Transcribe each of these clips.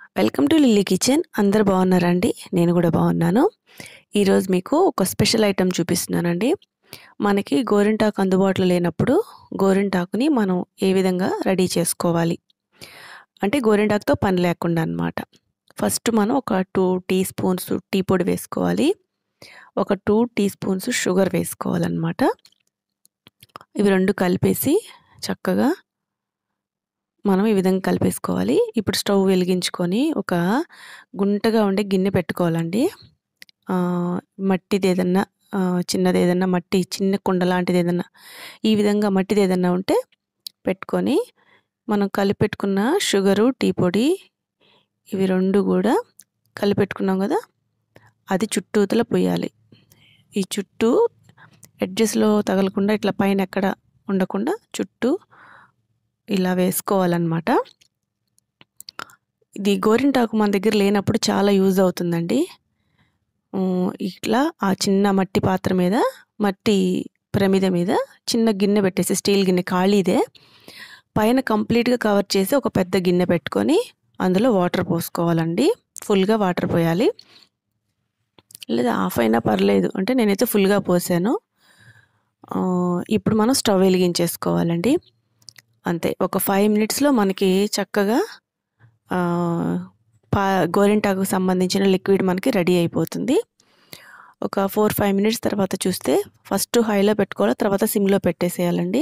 welcome to lily kitchen అందరు బాగున్నారండి నేను కూడా బాగున్నాను ఈరోజు మీకు ఒక స్పెషల్ ఐటెం చూపిస్తున్నానండి మనకి గోరింటాకు అందుబాటులో లేనప్పుడు గోరింటాకుని మనం ఏ విధంగా రెడీ చేసుకోవాలి అంటే గోరింటాకుతో పని లేకుండా అనమాట ఫస్ట్ మనం ఒక టూ టీ స్పూన్స్ టీ పొడి వేసుకోవాలి ఒక టూ టీ స్పూన్స్ షుగర్ వేసుకోవాలన్నమాట ఇవి రెండు కలిపేసి చక్కగా మనం ఈ విధంగా కలిపేసుకోవాలి ఇప్పుడు స్టవ్ వెలిగించుకొని ఒక గుంటగా ఉండే గిన్నె పెట్టుకోవాలండి మట్టిది ఏదన్నా చిన్నది ఏదన్నా మట్టి చిన్న కుండ లాంటిది ఏదన్నా ఈ విధంగా మట్టిది ఏదన్నా ఉంటే పెట్టుకొని మనం కలిపెట్టుకున్న షుగరు టీ పొడి ఇవి రెండు కూడా కలిపెట్టుకున్నాం కదా అది చుట్టూతల పోయాలి ఈ చుట్టూ ఎడ్జెస్లో తగలకుండా ఇట్లా పైన ఎక్కడ ఉండకుండా చుట్టూ ఇలా వేసుకోవాలన్నమాట ఇది గోరింటాకు మన దగ్గర లేనప్పుడు చాలా యూజ్ అవుతుందండి ఇట్లా ఆ చిన్న మట్టి పాత్ర మీద మట్టి ప్రమిద మీద చిన్న గిన్నె పెట్టేసి స్టీల్ గిన్నె ఖాళీదే పైన కంప్లీట్గా కవర్ చేసి ఒక పెద్ద గిన్నె పెట్టుకొని అందులో వాటర్ పోసుకోవాలండి ఫుల్గా వాటర్ పోయాలి లేదా హాఫ్ అయినా పర్లేదు అంటే నేనైతే ఫుల్గా పోసాను ఇప్పుడు మనం స్టవ్ వెలిగించేసుకోవాలండి అంతే ఒక ఫైవ్ మినిట్స్లో మనకి చక్కగా పా గోరింటాకు సంబంధించిన లిక్విడ్ మనకి రెడీ అయిపోతుంది ఒక ఫోర్ ఫైవ్ మినిట్స్ తర్వాత చూస్తే ఫస్ట్ హైలో పెట్టుకోవాలి తర్వాత సిమ్లో పెట్టేసేయాలండి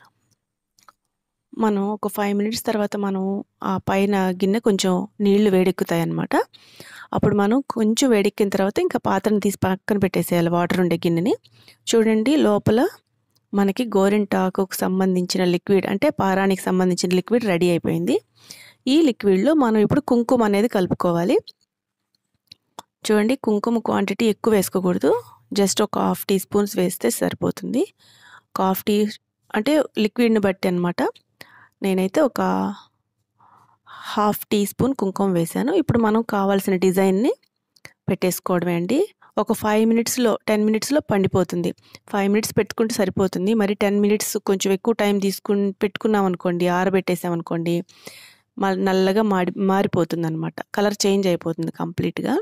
మనం ఒక ఫైవ్ మినిట్స్ తర్వాత మనం ఆ పైన గిన్నె కొంచెం నీళ్లు వేడెక్కుతాయి అన్నమాట అప్పుడు మనం కొంచెం వేడెక్కిన తర్వాత ఇంకా పాత్రను తీసి పక్కన పెట్టేసేయాలి వాటర్ ఉండే గిన్నెని చూడండి లోపల మనకి గోరింటాకుకు సంబంధించిన లిక్విడ్ అంటే పారానికి సంబంధించిన లిక్విడ్ రెడీ అయిపోయింది ఈ లిక్విడ్లో మనం ఇప్పుడు కుంకుమ అనేది కలుపుకోవాలి చూడండి కుంకుమ క్వాంటిటీ ఎక్కువ వేసుకోకూడదు జస్ట్ ఒక హాఫ్ టీ స్పూన్స్ వేస్తే సరిపోతుంది ఒక హాఫ్ టీ అంటే లిక్విడ్ని బట్టి అనమాట నేనైతే ఒక హాఫ్ టీ స్పూన్ కుంకుమ వేసాను ఇప్పుడు మనం కావాల్సిన డిజైన్ని పెట్టేసుకోవడమే అండి ఒక ఫైవ్ మినిట్స్లో టెన్ మినిట్స్లో పండిపోతుంది ఫైవ్ మినిట్స్ పెట్టుకుంటే సరిపోతుంది మరి టెన్ మినిట్స్ కొంచెం ఎక్కువ టైం తీసుకుని పెట్టుకున్నాం అనుకోండి ఆరబెట్టేసాం అనుకోండి నల్లగా మాడి మారిపోతుంది అనమాట కలర్ చేంజ్ అయిపోతుంది కంప్లీట్గా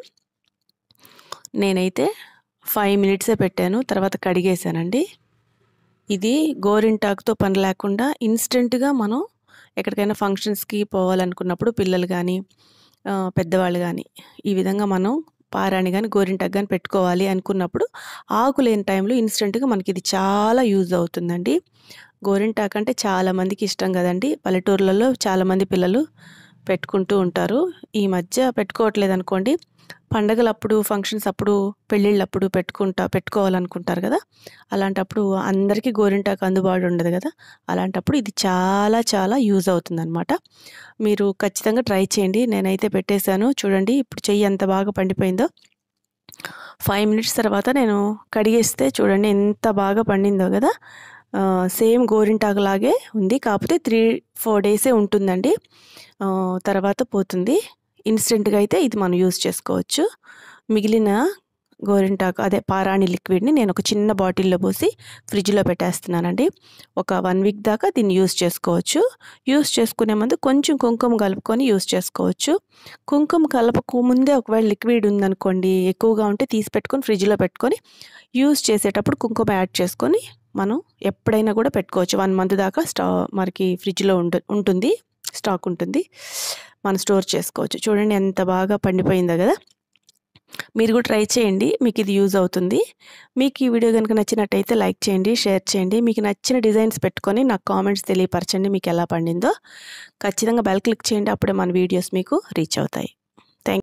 నేనైతే ఫైవ్ మినిట్సే పెట్టాను తర్వాత కడిగేసానండి ఇది గోరింటాకుతో పని లేకుండా ఇన్స్టెంట్గా మనం ఎక్కడికైనా ఫంక్షన్స్కి పోవాలనుకున్నప్పుడు పిల్లలు కానీ పెద్దవాళ్ళు కానీ ఈ విధంగా మనం పారాని కానీ గోరింటాకు కానీ పెట్టుకోవాలి అనుకున్నప్పుడు ఆకు లేని టైంలో ఇన్స్టెంట్గా మనకి ఇది చాలా యూజ్ అవుతుందండి గోరింటాకు అంటే చాలామందికి ఇష్టం కదండి పల్లెటూర్లలో చాలామంది పిల్లలు పెట్టుకుంటూ ఉంటారు ఈ మధ్య పెట్టుకోవట్లేదు అనుకోండి పండగలప్పుడు ఫంక్షన్స్ అప్పుడు పెళ్ళిళ్ళప్పుడు పెట్టుకుంటా పెట్టుకోవాలనుకుంటారు కదా అలాంటప్పుడు అందరికీ గోరింటాకు అందుబాటు ఉండదు కదా అలాంటప్పుడు ఇది చాలా చాలా యూజ్ అవుతుందన్నమాట మీరు ఖచ్చితంగా ట్రై చేయండి నేనైతే పెట్టేశాను చూడండి ఇప్పుడు చెయ్యి ఎంత బాగా పండిపోయిందో ఫైవ్ మినిట్స్ తర్వాత నేను కడిగేస్తే చూడండి ఎంత బాగా పండిందో కదా సేమ్ గోరింటాకు లాగే ఉంది కాకపోతే త్రీ ఫోర్ డేసే ఉంటుందండి తర్వాత పోతుంది ఇన్స్టెంట్గా అయితే ఇది మనం యూస్ చేసుకోవచ్చు మిగిలిన గోరింటాకు అదే పారాణి లిక్విడ్ని నేను ఒక చిన్న బాటిల్లో పోసి ఫ్రిడ్జ్లో పెట్టేస్తున్నానండి ఒక వన్ వీక్ దాకా దీన్ని యూస్ చేసుకోవచ్చు యూస్ చేసుకునే ముందు కొంచెం కుంకుమ కలుపుకొని యూస్ చేసుకోవచ్చు కుంకుమ కలపకు ముందే ఒకవేళ లిక్విడ్ ఉందనుకోండి ఎక్కువగా ఉంటే తీసి పెట్టుకొని ఫ్రిడ్జ్లో పెట్టుకొని యూస్ చేసేటప్పుడు కుంకుమ యాడ్ చేసుకొని మనం ఎప్పుడైనా కూడా పెట్టుకోవచ్చు వన్ మంత్ దాకా స్టా మనకి ఫ్రిడ్జ్లో ఉంట ఉంటుంది స్టాక్ ఉంటుంది మనం స్టోర్ చేసుకోవచ్చు చూడండి ఎంత బాగా పండిపోయిందో కదా మీరు కూడా ట్రై చేయండి మీకు ఇది యూజ్ అవుతుంది మీకు ఈ వీడియో కనుక నచ్చినట్టయితే లైక్ చేయండి షేర్ చేయండి మీకు నచ్చిన డిజైన్స్ పెట్టుకొని నాకు కామెంట్స్ తెలియపరచండి మీకు ఎలా పండిందో ఖచ్చితంగా బెల్ క్లిక్ చేయండి అప్పుడే మన వీడియోస్ మీకు రీచ్ అవుతాయి